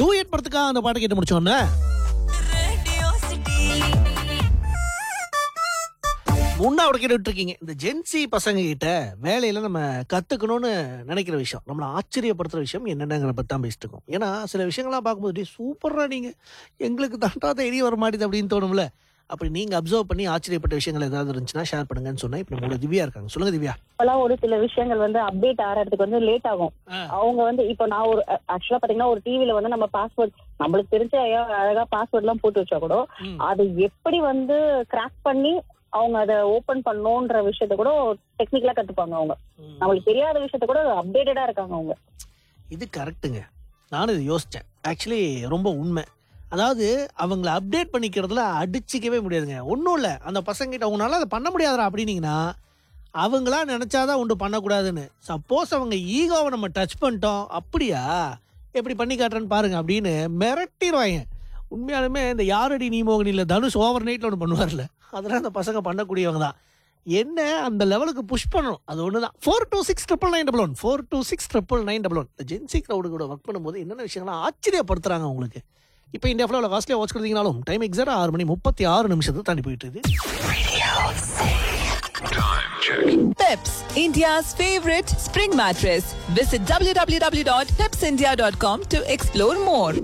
Duet படத்துக்காக அந்த பாட்டை கேட்டு முடிச்சோன்னே முன்னாடி கேட்டுட்டு இருக்கீங்க இந்த ஜென்சி பசங்க கிட்ட வேலையில நம்ம கத்துக்கணும்னு நினைக்கிற விஷயம் நம்மளை ஆச்சரியப்படுத்துற விஷயம் என்னென்னங்கிற பத்தி தான் பேசிட்டு இருக்கோம் ஏன்னா சில விஷயங்கள்லாம் பார்க்கும்போது "டேய், சூப்பரா நீங்க எங்களுக்கு தாண்டா தெரிய வர மாட்டேது அப்படின்னு தோணும்ல அப்படி நீங்க அப்சர்வ் பண்ணி ஆச்சரியப்பட்ட விஷயங்கள் ஏதாவது இருந்துச்சுன்னா ஷேர் பண்ணுங்கன்னு சொன்னா இப்ப நம்மளோட திவ்யா இருக்காங்க சொல்லுங்க திவ்யா இப்பெல்லாம் ஒரு சில விஷயங்கள் வந்து அப்டேட் ஆறதுக்கு வந்து லேட் ஆகும் அவங்க வந்து இப்போ நான் ஒரு ஆக்சுவலா பாத்தீங்கன்னா ஒரு டிவில வந்து நம்ம பாஸ்வேர்ட் நம்மளுக்கு தெரிஞ்ச ஐயா அழகா பாஸ்வேர்ட் எல்லாம் போட்டு வச்சா கூட ம். அது எப்படி வந்து கிராக் பண்ணி அவங்க அதை ஓபன் பண்ணணும்ன்ற விஷயத்த கூட டெக்னிக்கலா கத்துப்பாங்க அவங்க நம்மளுக்கு தெரியாத விஷயத்த கூட அப்டேட்டடா இருக்காங்க அவங்க இது கரெக்ட்டுங்க நானும் இது யோசித்தேன் ஆக்சுவலி ரொம்ப உண்மை அதாவது அவங்கள அப்டேட் பண்ணிக்கிறதுல அடிச்சிக்கவே முடியாதுங்க ஒன்றும் இல்லை அந்த பசங்கிட்ட அவங்களால அதை பண்ண முடியாதுடா அப்படின்னீங்கன்னா அவங்களா நினச்சாதான் உண்டு பண்ணக்கூடாதுன்னு சப்போஸ் அவங்க ஈகோவை நம்ம டச் பண்ணிட்டோம் அப்படியா எப்படி பண்ணி காட்டுறேன்னு பாருங்க அப்படின்னு மிரட்டிடுவாங்க உண்மையாலுமே இந்த யாரடி நீ மோகனியில் தனுஷ் ஓவர் நைட்டில் ஒன்று பண்ணுவார்ல அதெல்லாம் அந்த பசங்க பண்ணக்கூடியவங்க தான் என்ன அந்த லெவலுக்கு புஷ் பண்ணணும் அது ஒன்று தான் four two six triple nine double one four two six triple nine double one Gen Z crowd கூட ஒர்க் பண்ணும்போது என்னென்ன விஷயங்கள்லாம் ஆச்சரியப்படுத்துறாங்க உங்களுக்கு இப்போ இந்தியா ஃபுல்லாக காஸ்ட்லியாக வாட்ச் கொடுத்தீங்கனாலும் டைம் எக்ஸாக்ட் ஆறு மணி முப்பத்தி ஆறு நிமிஷத்தை தாண்டி போயிட்டு இருக்குது Peps, India's favorite spring mattress. Visit www.pepsindia.com to explore more.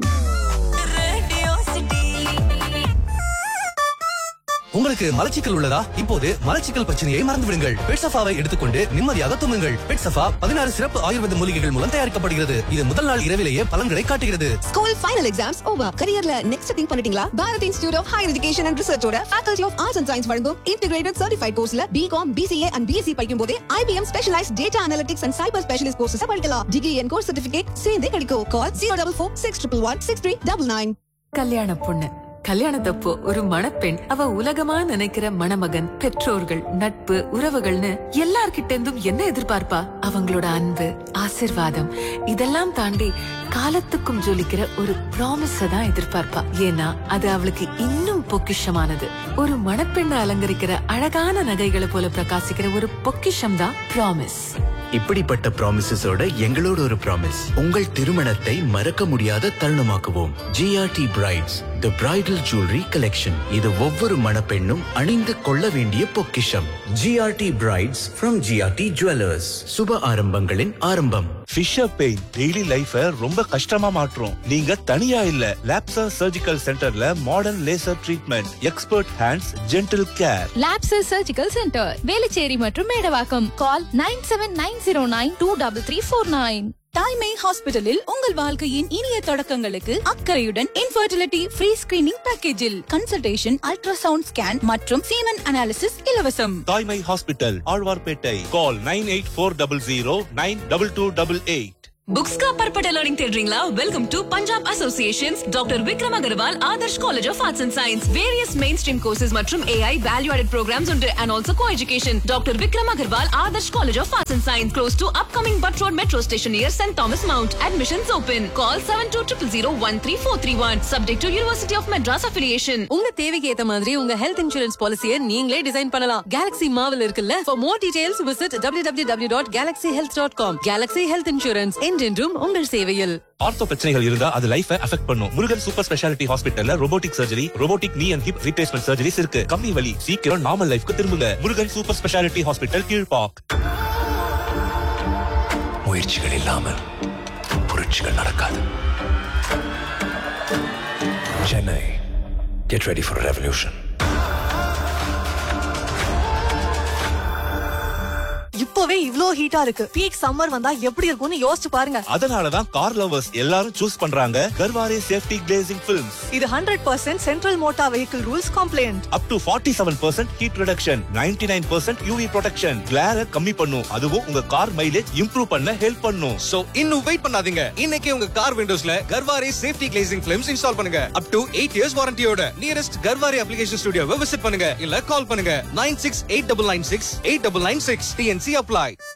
உங்களுக்கு மலச்சிக்கல் உள்ளதா இப்போது மலச்சிக்கல் பிரச்சனையை மறந்து விடுங்கள் பெட்சஃபாவை எடுத்துக்கொண்டு நிம்மதியாக தூங்குங்கள் பெட்சஃபா பதினாறு சிறப்பு ஆயுர்வேத மூலிகைகள் மூலம் தயாரிக்கப்படுகிறது இது முதல் நாள் இரவிலேயே பலன்களை காட்டுகிறது ஸ்கூல் ஃபைனல் எக்ஸாம்ஸ் ஓவர் கரியர்ல நெக்ஸ்ட் திங்க் பண்ணிட்டீங்களா Bharath institute of higher education and ரிசர்ச்சோட faculty of arts and science வழங்கும் இன்டிகிரேட்டட் சர்டிஃபைட் கோர்ஸ்ல பிகாம் பிசிஏ அண்ட் பிஎஸ்சி படிக்கும் போதே IBM specialise data analytics and cyber specialist courses படிக்கலாம் டிகிரி அண்ட் கோர்ஸ் சர்டிஃபிகேட் சேர்ந்தே கிடைக்கும் call zero double four six triple one six three double nine கல்யாண பொண்ணு கல்யாணத்தப்போ ஒரு மணப்பெண் அவ உலகமா நினைக்கிற மணமகன் பெற்றோர்கள் நட்பு உறவுகள்னு எல்லார்கிட்ட இருந்தும் என்ன எதிர்பார்ப்பா அவங்களோட அன்பு ஆசிர்வாதம் இதெல்லாம் தாண்டி காலத்துக்கும் ஜொலிக்கிற ஒரு ப்ராமிஸ தான் எதிர்பார்ப்பா ஏன்னா அது அவளுக்கு இன்னும் பொக்கிஷமானது ஒரு மணப்பெண்ணை அலங்கரிக்கிற அழகான நகைகளை போல பிரகாசிக்கிற ஒரு பொக்கிஷம் தான் ப்ராமிஸ் இப்படிப்பட்ட ப்ராமிசஸோட எங்களோட ஒரு ப்ராமிஸ் உங்கள் திருமணத்தை மறக்க முடியாத தருணமாக்குவோம் GRT brides the bridal jewellery collection இது ஒவ்வொரு மணப்பெண்ணும் அணிந்து கொள்ள வேண்டிய பொக்கிஷம் GRT brides from GRT jewellers சுப ஆரம்பங்களின் ஆரம்பம் ஃபிஷர் பெயின் டெய்லி லைஃப ரொம்ப கஷ்டமா மாற்றும் நீங்க தனியா இல்ல லாப்சர் சர்ஜிக்கல் சென்டர்ல modern laser treatment expert hands gentle care லாப்சஸ் சர்ஜிக்கல் சென்டர் வேலுச்சேரி மற்றும் Medavakkam call nine seven nine zero nine two double three four nine Thaimai ஹாஸ்பிட்டலில் உங்கள் வாழ்க்கையின் இனிய தொடக்கங்களுக்கு அக்கறையுடன் இன்ஃபர்டிலிட்டி ஃப்ரீ ஸ்கிரீனிங் பேக்கேஜில் கன்சல்டேஷன் அல்ட்ராசவுண்ட் ஸ்கேன் மற்றும் சீமன் அனாலிசிஸ் இலவசம் Thaimai hospital Alwarpet call nine eight four double zero nine double two double eight books का परपटा लर्निंग தேடுறீங்களா welcome to Punjab associations doctor Vikram Agarwal Adarsh college of arts and science various mainstream courses மற்றும் AI value added programs உண்டு and also co education doctor Vikram Agarwal Adarsh college of arts and science close to upcoming Butt road metro station near saint Thomas Mount admissions open call seven two triple zero one three four three one subject to university of Madras affiliation உங்க தேவைக்கு ஏத்த மாதிரி உங்க health insurance பாலிசியை நீங்களே design பண்ணலாம் Galaxy மாவில் இருக்குல்ல for more details visit www.galaxyhealth.com Galaxy health insurance என்றென்றும் உங்கள் சேவையில் ஆர்த்தோ பிரச்சனைகள் இருந்தா அது லைஃபை அஃபெக்ட் பண்ணும் முருகன் சூப்பர் ஸ்பெஷாலிட்டி ஹாஸ்பிட்டல்ல robotic surgery robotic knee and hip replacement surgeries இருக்கு கம்மி வலி சீக்கிரம் நார்மல் லைஃப்க்கு திரும்புங்க Murugan super speciality hospital Kilpauk முயற்சிகள் இல்லாமல் புரட்சிகள் நடக்காது Chennai get ready for revolution இப்பவே இவ்ளோ ஹீட்டா இருக்கு பீக் சம்மர் வந்தா எப்படி இருக்கும்னு யோசிச்சு பாருங்க அதனாலதான் கார் லவர்ஸ் எல்லாரும் சூஸ் பண்றாங்க கர்வாரே சேஃப்டி கிளேசிங் பிலிம்ஸ் இது hundred percent central motor vehicle rules compliant up to forty seven percent heat reduction ninety nine percent UV protection கிளார கம்மி பண்ணும் அதுவும் உங்க கார் மைலேஜ் இம்ப்ரூவ் பண்ண ஹெல்ப் பண்ணும் சோ இன்னும் வெயிட் பண்ணாதீங்க இன்னைக்கே உங்க கார் விண்டோஸ்ல Garware safety glazing films install பண்ணுங்க அப் டு எயிட் இயர்ஸ் வாரண்டியோட நியரஸ்ட் கர்வாரே அப்ளிகேஷன் ஸ்டுடியோவை விசிட் பண்ணுங்க இல்ல கால் பண்ணுங்க nine six eight double nine six eight double nine six TnC apply